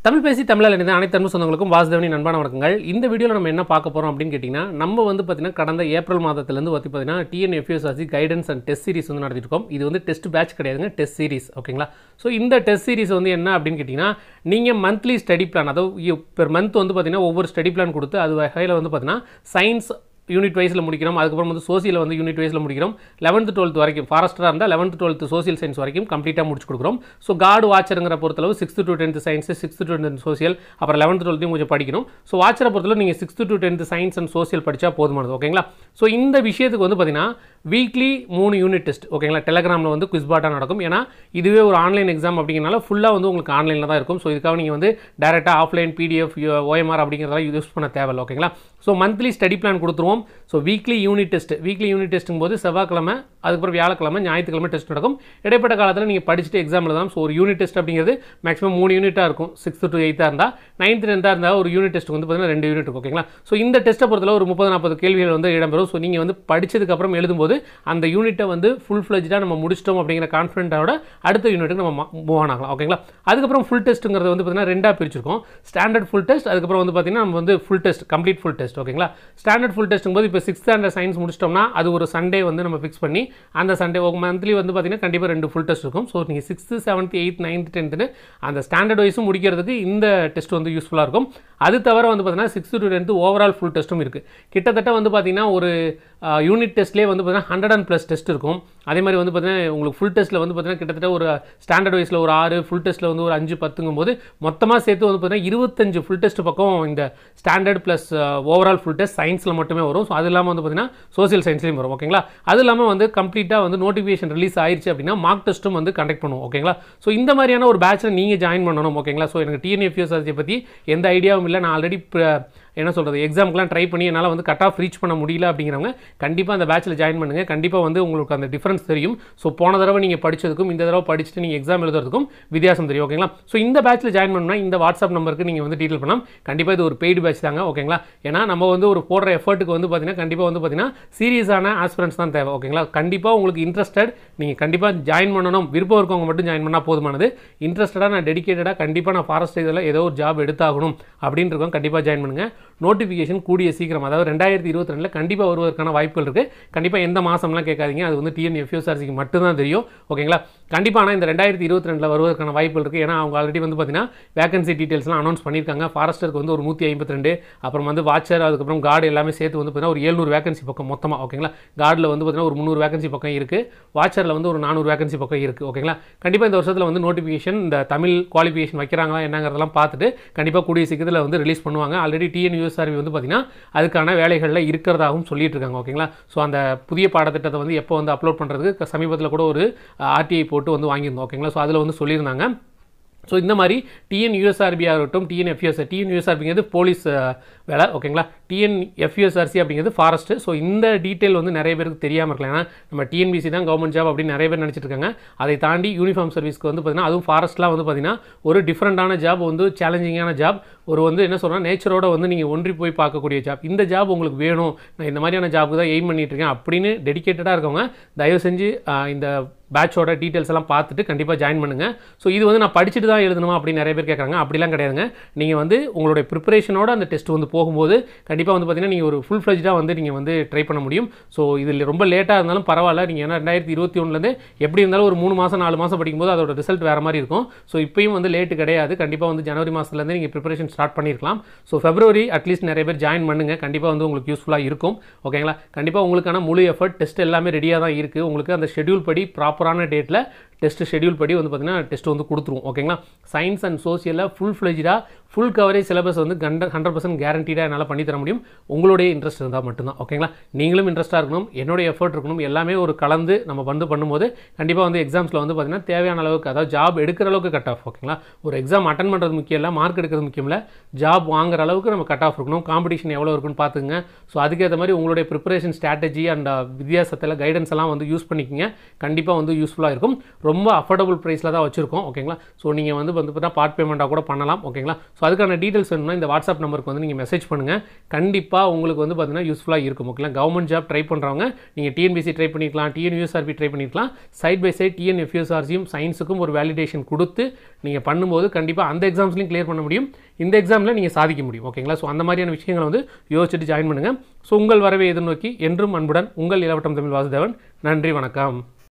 தமிழ் பேசி தமிழில் இணைந்த அனைத்து தமிழ் சொந்தங்களுக்கும் வாசுதேவனி நண்பான வணக்கங்கள் இந்த வீடியோவில் நம்ம என்ன பார்க்க போகிறோம் அப்படின்னு கேட்டிங்கன்னா நம்ம வந்து பார்த்தீங்கன்னா கடந்த ஏப்ரல் மாதத்துலேருந்து வந்து பார்த்தீங்கன்னா TNFUSRC guidance and test series வந்து நடத்திட்டு இருக்கோம் இது வந்து டெஸ்ட் பேட்ச் கிடையாதுங்க டெஸ்ட் சீரிஸ் ஓகேங்களா ஸோ இந்த டெஸ்ட் சீரிஸ் வந்து என்ன அப்படின்னு கேட்டிங்கன்னா நீங்கள் மந்த்லி ஸ்டடி பிளான் அதாவது பெர் மந்த் வந்து பார்த்தீங்கன்னா ஒவ்வொரு ஸ்டடி பிளான் கொடுத்து அது வகையில் வந்து பார்த்தீங்கன்னா சயின்ஸ் யூனிட் வைஸில் முடிக்கிறோம் அதுக்கப்புறம் வந்து சோசியல் வந்து யூனிட் வைஸில் முடிக்கிறோம் லெவன்த்து டுவெல்த் வரைக்கும் ஃபாரஸ்டராக இருந்தால் லெவன்த்து டுவெல்த்து சோசியல் சயின்ஸ் வரைக்கும் கம்ப்ளீட்டாக முடிச்சு கொடுக்குறோம் ஸோ கார்டு வாட்சருங்கிற பொறுத்தளவு sixth to tenth science sixth to tenth social அப்புறம் லெவன்த்து டுவெல்த்தையும் கொஞ்சம் படிக்கணும் ஸோ வாட்சரை பொறுத்தளவு நீங்கள் sixth to tenth science and social படித்தா போதுமானது ஓகேங்களா ஸோ இந்த விஷயத்துக்கு வந்து பார்த்தீங்கன்னா வீக்லி மூணு யூனிட் டெஸ்ட் ஓகேங்களா டெலகிராமில் வந்து குவிஸ்பாட்டாக நடக்கும் ஏன்னா இதுவே ஒரு ஆன்லைன் எக்ஸாம் அப்படிங்கிறனால ஃபுல்லாக வந்து உங்களுக்கு ஆன்லைனில் தான் இருக்கும் ஸோ இதுக்காக நீங்கள் வந்து டேரெக்டாக ஆஃப்லைன் பிடிஎஃப் ஓஎம்ஆர் அப்படிங்கிறதெல்லாம் யூஸ் பண்ண தேவையில்ல ஓகேங்களா ஸோ மந்த்லி ஸ்டடி பிளான் கொடுத்துருவோம் so weekly unit test weekly unit டெஸ்ட்டும் போது செவ்வாய்க்கிழமை அதுக்கப்புறம் வியாழக்கிழமை ஞாயிற்றுக்கிழமை டெஸ்ட் நடக்கும் இடைப்பட்ட காலத்தில் நீங்கள் படிச்சுட்டு எக்ஸாம் எழுதலாம் ஸோ ஒரு யூனிட் டெஸ்ட் அப்படிங்கிறது மேக்ஸிமம் மூணு யூனிட்டாக இருக்கும் சிக்ஸ்த்து டு எயித்தாக இருந்தால் நைன்த்து டென்த்தாக இருந்தால் ஒரு யூனிட் டெஸ்ட் வந்து பார்த்தீங்கன்னா ரெண்டு யூனிட் இருக்கும் ஓகேங்களா ஸோ இந்த டெஸ்ட்டை பொறுத்தவரை ஒரு முப்பது நாற்பது கேள்விகள் வந்து இடம்பெறும் ஸோ நீங்கள் வந்து படிச்சதுக்கப்புறம் எழுதும்போது அந்த யூனிட்டை வந்து ஃபுல் ஃப்ளெஜ்டாக நம்ம முடிச்சிட்டோம் அப்படிங்கிற கான்ஃபிடென்ட்டோட அடுத்த யூனிட்டுக்கு நம்ம மூவ் ஆன் ஆகலாம் ஓகேங்களா அதுக்கப்புறம் ஃபுல் டெஸ்ட்டுங்கிறது வந்து பார்த்தீங்கன்னா ரெண்டாக பிரிச்சிருக்கோம் ஸ்டாண்டர்ட் ஃபுல் டெஸ்ட் அதுக்கப்புறம் வந்து பார்த்தீங்கன்னா நம்ம வந்து full test complete full test ஓகேங்களா ஸ்டாண்டர்ட் ஃபுல் டெஸ்ட்டுங்க போது இப்போ சிக்ஸ்த் ஸ்டாண்டர்ட் சயின்ஸ் முடிச்சிட்டோம்னா அது ஒரு சண்டே வந்து நம்ம ஃபிக்ஸ் பண்ணி அந்த சண்டே ஒரு மந்த்லி வந்து பார்த்தீங்கன்னா கண்டிப்பாக ரெண்டு ஃபுல் டெஸ்ட் இருக்கும் ஸோ நீங்கள் சிக்ஸ்த்து செவன்த் எயித் நைன்த் டென்த்துன்னு அந்த ஸ்டாண்டர்ட் வைஸும் முடிக்கிறதுக்கு இந்த டெஸ்ட் வந்து யூஸ்ஃபுல்லாக இருக்கும் அது தவிர வந்து பார்த்தீங்கன்னா sixth to tenth overall full டெஸ்ட்டும் இருக்குது கிட்டத்தட்ட வந்து பார்த்தீங்கன்னா ஒரு யூனிட் டெஸ்ட்லேயே வந்து பார்த்தீங்கன்னா ஹண்ட்ரட் அண்ட் ப்ளஸ் டெஸ்ட் இருக்கும் அதே மாதிரி வந்து பார்த்தீங்கன்னா உங்களுக்கு ஃபுல் டெஸ்ட்டில் வந்து பார்த்தீங்கன்னா கிட்டத்தட்ட ஒரு ஸ்டாண்டர்ட் வைஸில் ஒரு ஆறு ஃபுல் டெஸ்ட்டில் வந்து ஒரு அஞ்சு பத்துங்கும் போது மொத்தமாக சேர்த்து வந்து பார்த்தீங்கன்னா இருபத்தஞ்சு ஃபுல் டெஸ்ட் பக்கம் இந்த standard plus overall full test சயின்ஸில் மட்டுமே வரும் ஸோ அது இல்லாமல் வந்து பார்த்தீங்கன்னா சோசியல் சயின்ஸ்லையும் வரும் ஓகேங்களா அது இல்லாமல் வந்து கம்ப்ளீட்டாக வந்து நோட்டிஃபிகேஷன் ரிலீஸ் ஆயிடுச்சு அப்படின்னா மார்க் டெஸ்ட்டும் வந்து கண்டக்ட் பண்ணுவோம் ஓகேங்களா ஸோ இந்த மாதிரியான ஒரு பேட்சில் நீங்கள் ஜாயின் பண்ணணும் ஓகேங்களா ஸோ எனக்கு டிஎன்எஃப்யூஎஸ்ஆர்ஜியை பற்றி எந்த ஐடியாவும் இல்லை நான் ஆல்ரெடி என்ன சொல்கிறது எக்ஸாமுக்குலாம் ட்ரை பண்ணி என்னால் வந்து கட் ஆஃப் ரீச் பண்ண முடியல அப்படிங்கிறவங்க கண்டிப்பாக அந்த பேட்சில் ஜாயின் பண்ணுங்கள் கண்டிப்பாக வந்து உங்களுக்கு அந்த டிஃப்ரென்ஸ் தெரியும் ஸோ போன தடவை நீங்கள் படித்ததுக்கும் இந்த தடவை படிச்சுட்டு நீங்கள் எக்ஸாம் எழுதுறதுக்கும் வித்தியாசம் தெரியும் ஓகேங்களா ஸோ இந்த பேட்சில் ஜாயின் பண்ணால் இந்த வாட்ஸ்அப் நம்பருக்கு நீங்கள் வந்து டீட்டெயில் பண்ணலாம் கண்டிப்பாக இது ஒரு பெய்டு பேட்ச் தாங்க ஓகேங்களா ஏன்னா நம்ம வந்து ஒரு போடுற எஃபர்ட்டுக்கு வந்து பார்த்தீங்கன்னா கண்டிப்பாக வந்து பார்த்தீங்கன்னா சீரியஸான ஆஸ்பிரன்ஸ் தான் தேவை ஓகேங்களா கண்டிப்பாக உங்களுக்கு இன்ட்ரெஸ்டட் நீங்கள் கண்டிப்பாக ஜாயின் பண்ணணும் விருப்பம் இருக்கவங்க மட்டும் ஜாயின் பண்ணால் போதுமானது இன்ட்ரெஸ்டடாக நான் டெடிக்கேட்டடாக கண்டிப்பாக நான் ஃபாரஸ்ட் இதில் ஏதோ ஒரு ஜாப் எடுத்தாகணும் அப்படின்னு இருக்கோம் கண்டிப்பாக ஜாயின் பண்ணுங்கள் நோட்டிஃபிகேஷன் கூடிய சீக்கிரம் அதாவது ரெண்டாயிரத்தி இருபத்தி ரெண்டில் கண்டிப்பாக வருவதற்கான வாய்ப்புகள் இருக்குது கண்டிப்பாக எந்த மாதம்லாம் கேட்காதீங்க அது வந்து டிஎன்எஃப்யூஎஸ்ஆர்சிக்கு மட்டும்தான் தெரியும் ஓகேங்களா கண்டிப்பாக ஆனால் இந்த ரெண்டாயிரத்தி இருபத்தி ரெண்டில் வருவதற்கான வாய்ப்புகள் இருக்குது ஏன்னா அவங்க ஆல்ரெடி வந்து பார்த்தீங்கன்னா வேகன்சி டீட்டெயில்ஸ்லாம் அனௌன்ஸ் பண்ணியிருக்காங்க ஃபாரஸ்டருக்கு வந்து ஒரு நூற்றி ஐம்பத்தி ரெண்டு அப்புறம் வந்து வாட்சர் அதுக்கப்புறம் கார்டு எல்லாமே சேர்த்து வந்து பார்த்தீங்கன்னா ஒரு ஏழ்நூறு வேகன்சி பக்கம் மொத்தமாக ஓகேங்களா கார்டில் வந்து பார்த்தீங்கன்னா ஒரு முந்நூறு வேகன்சி பக்கம் இருக்குது வாட்சரில் வந்து ஒரு நானூறு வேகன்சி பக்கம் இருக்குது ஓகேங்களா கண்டிப்பாக இந்த வருஷத்தில் வந்து நோட்டிஃபிகேஷன் இந்த தமிழ் குவாலிஃபிகேஷன் வைக்கிறாங்களா என்னங்கிறதெல்லாம் பார்த்துட்டு கண்டிப்பாக கூடிய சீக்கிரத்தில் வந்து ரிலீஸ் பண்ணுவாங்க ஆல்ரெடி டிஎன்யூஎஸ்ஆர்வி வந்து பார்த்தீங்கன்னா அதுக்கான வேலைகளில் இருக்கிறதாகவும் சொல்லிட்டு இருக்காங்க ஓகேங்களா ஸோ அந்த புதிய பாடத்திட்டத்தை வந்து எப்போ வந்து அப்லோட் பண்ணுறதுக்கு சமீபத்தில் கூட ஒரு ஆர்டிஐ போட்டு வந்து வாங்கியிருந்தோம் ஓகேங்களா ஸோ அதில் வந்து சொல்லியிருந்தாங்க ஸோ இந்த மாதிரி டிஎன் யூஎஸ்ஆர்பி ஆகட்டும் டிஎன் எஃப்யூஎஸ் டிஎன் யூஎஸ்ஆர்பிங்கிறது போலீஸ் வேலை ஓகேங்களா டிஎன் எஃப்யூஎஸ்ஆர்சி அப்படிங்கிறது ஃபாரஸ்ட்டு ஸோ இந்த டீட்டெயில் வந்து நிறைய பேருக்கு தெரியாமல் இருக்கலாம் ஏன்னா நம்ம டிஎன்பிசி தான் கவர்மெண்ட் ஜாப் அப்படின்னு நிறைய பேர் நினச்சிட்டு இருக்காங்க அதை தாண்டி யூனிஃபார்ம் சர்வீஸ்க்கு வந்து பார்த்திங்கன்னா அதுவும் ஃபாரஸ்ட்லாம் வந்து பார்த்திங்கன்னா ஒரு டிஃப்ரெண்ட்டான ஜாப் வந்து சேலஞ்சிங்கான ஜாப் ஒரு வந்து என்ன சொல்கிறேன் நேச்சரோட வந்து நீங்கள் ஒன்றி போய் பார்க்கக்கூடிய ஜாப் இந்த ஜாப் உங்களுக்கு வேணும் நான் இந்த மாதிரியான ஜாப்புக்கு தான் எய்ம் பண்ணிட்டு இருக்கேன் அப்படின்னு டெடிக்கேட்டடாக இருக்கவங்க தயவு செஞ்சு இந்த பேட்சோட டீட்டெயில்ஸ் எல்லாம் பார்த்துட்டு கண்டிப்பாக ஜாயின் பண்ணுங்கள் ஸோ இது வந்து நான் படிச்சுட்டு தான் எழுதணுமா அப்படின்னு நிறைய பேர் கேட்குறாங்க அப்படிலாம் கிடையாதுங்க நீங்கள் வந்து உங்களுடைய ப்ரிப்பரேஷனோட அந்த டெஸ்ட் வந்து போகும்போது கண்டிப்பாக வந்து பார்த்தீங்கன்னா நீங்கள் ஒரு ஃபுல் ஃப்ளெஜ்டாக வந்து நீங்கள் வந்து ட்ரை பண்ண முடியும் ஸோ இதில் ரொம்ப லேட்டாக இருந்தாலும் பரவாயில்ல நீங்கள் ஏன்னா ரெண்டாயிரத்தி இருபத்தி ஒன்றுலேருந்து எப்படி இருந்தாலும் ஒரு மூணு மாதம் நாலு மாதம் படிக்கும்போது அதோட ரிசல்ட் வேறு மாதிரி இருக்கும் ஸோ இப்பயும் வந்து லேட்டு கிடையாது கண்டிப்பாக வந்து ஜனவரி மாதத்துலேருந்து நீங்கள் ப்ரிப்பரேஷன் ஸ்டார்ட் பண்ணியிருக்கலாம் ஸோ ஃபெப்ரவரி அட்லீஸ்ட் நிறைய பேர் ஜாயின் பண்ணுங்கள் கண்டிப்பாக வந்து உங்களுக்கு யூஸ்ஃபுல்லாக இருக்கும் ஓகேங்களா கண்டிப்பாக உங்களுக்கான முழு எஃபர்ட் டெஸ்ட் எல்லாமே ரெடியாக தான் இருக்குது உங்களுக்கு அந்த ஷெடியூல் படி ப்ராப்பரான டேட்டில் டெஸ்ட் ஷெடியூல் படி வந்து பார்த்தீங்கன்னா டெஸ்ட் வந்து கொடுத்துருவோம் ஓகேங்களா சயின்ஸ் அண்ட் சோசியலில் ஃபுல் ஃப்ளெஜ்டாக ஃபுல் கவரேஜ் சிலபஸ் வந்து கண்ட ஹண்ட்ரட் பர்சன்ட் கேரண்டீடாக என்னால் பண்ணி தர முடியும் உங்களுடைய இன்ட்ரெஸ்ட் இருந்தால் மட்டும்தான் ஓகேங்களா நீங்களும் இன்ட்ரெஸ்ட்டாக இருக்கணும் என்னுடைய எஃபர்ட் இருக்கணும் எல்லாமே ஒரு கலந்து நம்ம வந்து பண்ணும்போது கண்டிப்பாக வந்து எக்ஸாம்ஸில் வந்து பார்த்திங்கன்னா தேவையான அளவுக்கு அதாவது ஜாப் எடுக்கிற அளவுக்கு கட் ஆஃப் ஓகேங்களா ஒரு எக்ஸாம் அட்டன் பண்ணுறது முக்கியம் இல்லை மார்க் எடுக்கிறது முக்கியம் இல்லை ஜாப் வாங்குற அளவுக்கு நம்ம கட் ஆஃப் இருக்கணும் காம்படிஷன் எவ்வளோ இருக்குன்னு பார்த்துங்க ஸோ அதுக்கேற்ற மாதிரி உங்களுடைய ப்ரிப்பரேஷன் ஸ்ட்ராட்டஜி அண்ட் வித்தியாசத்தில் கைடன்ஸ் எல்லாம் வந்து யூஸ் பண்ணிக்கிங்க கண்டிப்பாக வந்து யூஸ்ஃபுல்லாக இருக்கும் ரொம்ப அஃபோர்டபுள் ப்ரைஸில் தான் வச்சுருக்கோம் ஓகேங்களா ஸோ நீங்கள் வந்து வந்து பார்த்தீங்கன்னா பார்ட் பேமெண்ட்டாக கூட பண்ணலாம் ஓகேங்களா ஸோ அதுக்கான டீட்டெயில்ஸ் வேணும்னா இந்த வாட்ஸ்அப் நம்பருக்கு வந்து நீங்கள் மெசேஜ் பண்ணுங்கள் கண்டிப்பாக உங்களுக்கு வந்து பார்த்தீங்கன்னா யூஸ்ஃபுல்லாக இருக்கும் ஓகேங்களா கவர்மெண்ட் ஜாப் ட்ரை பண்ணுறவங்க நீங்கள் டிஎன்பிசி ட்ரை பண்ணிக்கலாம் டிஎன்யூஎஸ்ஆர்பி ட்ரை பண்ணிக்கலாம் சைட் பை சைட் டிஎன்எஃப்யூஎஸ்ஆர்சியும் சயின்ஸுக்கும் ஒரு வேலிடேஷன் கொடுத்து நீங்கள் பண்ணும்போது கண்டிப்பாக அந்த எக்ஸாம்ஸ்லையும் கிளியர் பண்ண முடியும் இந்த எக்ஸாமில் நீங்கள் சாதிக்க முடியும் ஓகேங்களா ஸோ அந்த மாதிரியான விஷயங்களை வந்து யோசிச்சுட்டு ஜாயின் பண்ணுங்கள் ஸோ உங்கள் வரவை எதிர்நோக்கி என்றும் அன்புடன் உங்கள் இளவட்டம் தமிழ் வாசுதேவன் நன்றி வணக்கம்